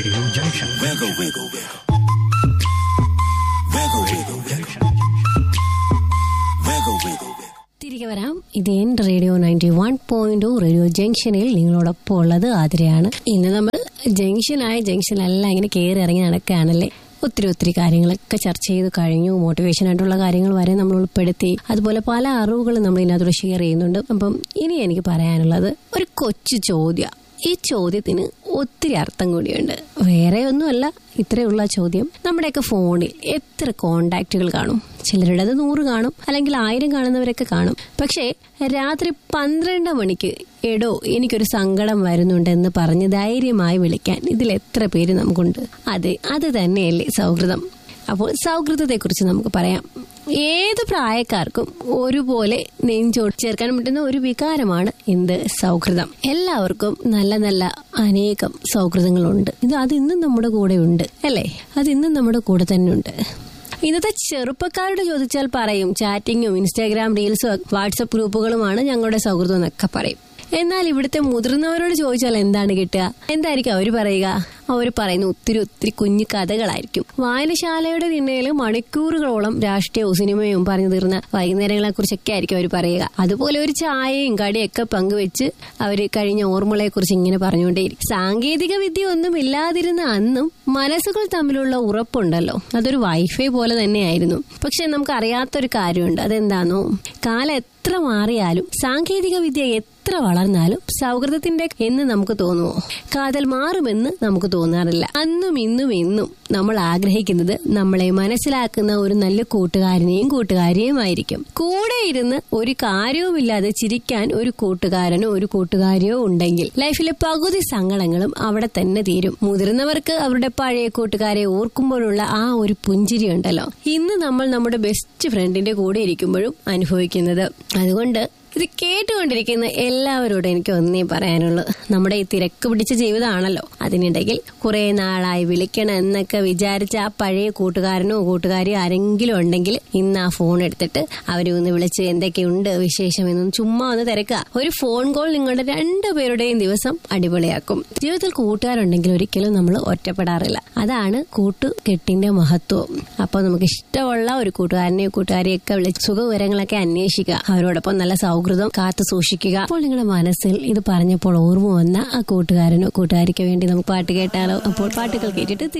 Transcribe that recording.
Radio Junction. Wiggle, wiggle, wiggle. Wiggle, wiggle, wiggle. Wiggle, wiggle, wiggle. തിരികെ വരാം ഇത് എന്റെ radio ninety one point radio ജംഗ്ഷനിൽ നിങ്ങളോടൊപ്പം ഉള്ളത് ആതിരയാണ് ഇന്ന് നമ്മൾ ജംഗ്ഷനായ ജംഗ്ഷനല്ല ഇങ്ങനെ കയറി ഇറങ്ങി നടക്കുകയാണല്ലേ ഒത്തിരി ഒത്തിരി കാര്യങ്ങളൊക്കെ ചർച്ച ചെയ്ത് കഴിഞ്ഞു മോട്ടിവേഷൻ ആയിട്ടുള്ള കാര്യങ്ങൾ വരെ നമ്മൾ ഉൾപ്പെടുത്തി അതുപോലെ പല അറിവുകളും നമ്മൾ ഇതിനകത്തൂടെ ഷെയർ ചെയ്യുന്നുണ്ട് അപ്പം ഇനി എനിക്ക് പറയാനുള്ളത് ഒരു കൊച്ചു ചോദ്യം ഈ ചോദ്യത്തിന് ഒത്തിരി അർത്ഥം കൂടിയുണ്ട് വേറെ ഒന്നുമല്ല ഇത്രയുള്ള ചോദ്യം നമ്മുടെയൊക്കെ ഫോണിൽ എത്ര കോണ്ടാക്റ്റുകൾ കാണും ചിലരുടേത് നൂറ് കാണും അല്ലെങ്കിൽ ആയിരം കാണുന്നവരൊക്കെ കാണും പക്ഷേ രാത്രി പന്ത്രണ്ട് മണിക്ക് എടോ എനിക്കൊരു സങ്കടം വരുന്നുണ്ടെന്ന് പറഞ്ഞ് ധൈര്യമായി വിളിക്കാൻ ഇതിൽ എത്ര പേര് നമുക്കുണ്ട് അതെ അത് തന്നെയല്ലേ സൗഹൃദം അപ്പോൾ സൗഹൃദത്തെക്കുറിച്ച് നമുക്ക് പറയാം ഏത് പ്രായക്കാർക്കും ഒരുപോലെ നെഞ്ചോട് ചേർക്കാൻ പറ്റുന്ന ഒരു വികാരമാണ് എന്ത് സൗഹൃദം എല്ലാവർക്കും നല്ല നല്ല അനേകം സൗഹൃദങ്ങളുണ്ട് ഇത് അത് ഇന്നും നമ്മുടെ കൂടെ ഉണ്ട് അല്ലേ അത് ഇന്നും നമ്മുടെ കൂടെ തന്നെ ഉണ്ട് ഇന്നത്തെ ചെറുപ്പക്കാരോട് ചോദിച്ചാൽ പറയും ചാറ്റിങ്ങും ഇൻസ്റ്റാഗ്രാം റീൽസും വാട്സപ്പ് ഗ്രൂപ്പുകളുമാണ് ഞങ്ങളുടെ സൗഹൃദം എന്നൊക്കെ പറയും എന്നാൽ ഇവിടുത്തെ മുതിർന്നവരോട് ചോദിച്ചാൽ എന്താണ് കിട്ടുക എന്തായിരിക്കും അവർ പറയുക അവർ പറയുന്ന ഒത്തിരി ഒത്തിരി കുഞ്ഞു കഥകളായിരിക്കും വായനശാലയുടെ തിണ്ണയിൽ മണിക്കൂറുകളോളം രാഷ്ട്രീയവും സിനിമയും പറഞ്ഞു തീർന്ന വൈകുന്നേരങ്ങളെ കുറിച്ചൊക്കെ ആയിരിക്കും അവർ പറയുക അതുപോലെ ഒരു ചായയും കടിയൊക്കെ പങ്കുവെച്ച് അവർ കഴിഞ്ഞ ഓർമ്മകളെ കുറിച്ച് ഇങ്ങനെ പറഞ്ഞുകൊണ്ടേയിരിക്കും സാങ്കേതിക വിദ്യ ഒന്നും ഇല്ലാതിരുന്ന അന്നും മനസ്സുകൾ തമ്മിലുള്ള ഉറപ്പുണ്ടല്ലോ അതൊരു വൈഫൈ പോലെ തന്നെയായിരുന്നു പക്ഷെ നമുക്ക് അറിയാത്തൊരു കാര്യമുണ്ട് അതെന്താണോ കാലം എത്ര മാറിയാലും സാങ്കേതിക വിദ്യ എത്ര വളർന്നാലും സൗഹൃദത്തിന്റെ എന്ന് നമുക്ക് തോന്നുമോ കാതൽ മാറുമെന്ന് നമുക്ക് തോന്നാറില്ല അന്നും ഇന്നും എന്നും നമ്മൾ ആഗ്രഹിക്കുന്നത് നമ്മളെ മനസ്സിലാക്കുന്ന ഒരു നല്ല കൂട്ടുകാരനെയും കൂട്ടുകാരിയും ആയിരിക്കും കൂടെ ഇരുന്ന് ഒരു കാര്യവുമില്ലാതെ ചിരിക്കാൻ ഒരു കൂട്ടുകാരനോ ഒരു കൂട്ടുകാരിയോ ഉണ്ടെങ്കിൽ ലൈഫിലെ പകുതി സങ്കടങ്ങളും അവിടെ തന്നെ തീരും മുതിർന്നവർക്ക് അവരുടെ പഴയ കൂട്ടുകാരെ ഓർക്കുമ്പോഴുള്ള ആ ഒരു പുഞ്ചിരി ഉണ്ടല്ലോ ഇന്ന് നമ്മൾ നമ്മുടെ ബെസ്റ്റ് ഫ്രണ്ടിന്റെ കൂടെ ഇരിക്കുമ്പോഴും അനുഭവിക്കുന്നത് അതുകൊണ്ട് ഇത് കേട്ടുകൊണ്ടിരിക്കുന്ന എല്ലാവരോടും എനിക്ക് ഒന്നേ പറയാനുള്ളൂ നമ്മുടെ ഈ തിരക്ക് പിടിച്ച ജീവിതമാണല്ലോ അതിനിടയിൽ കുറെ നാളായി വിളിക്കണം എന്നൊക്കെ വിചാരിച്ച ആ പഴയ കൂട്ടുകാരനോ കൂട്ടുകാരിയോ ആരെങ്കിലും ഉണ്ടെങ്കിൽ ഇന്ന് ആ ഫോൺ എടുത്തിട്ട് അവരെ ഒന്ന് വിളിച്ച് എന്തൊക്കെയുണ്ട് വിശേഷം എന്നൊന്ന് ചുമ്മാ ഒന്ന് തിരക്കുക ഒരു ഫോൺ കോൾ നിങ്ങളുടെ രണ്ടുപേരുടെയും ദിവസം അടിപൊളിയാക്കും ജീവിതത്തിൽ കൂട്ടുകാരുണ്ടെങ്കിൽ ഒരിക്കലും നമ്മൾ ഒറ്റപ്പെടാറില്ല അതാണ് കൂട്ടുകെട്ടിന്റെ മഹത്വം അപ്പൊ നമുക്ക് ഇഷ്ടമുള്ള ഒരു കൂട്ടുകാരനെയോ കൂട്ടുകാരിയൊക്കെ വിളിച്ച് സുഖവിവരങ്ങളൊക്കെ അന്വേഷിക്കുക അവരോടൊപ്പം നല്ല സൗഹൃദം കാത്തു സൂക്ഷിക്കുക അപ്പോൾ നിങ്ങളുടെ മനസ്സിൽ ഇത് പറഞ്ഞപ്പോൾ ഓർമ്മ വന്ന ആ കൂട്ടുകാരനോ കൂട്ടുകാരിക്കോ വേണ്ടി നമുക്ക് പാട്ട് കേട്ടാലോ അപ്പോൾ പാട്ടുകൾ കേട്ടിട്ട്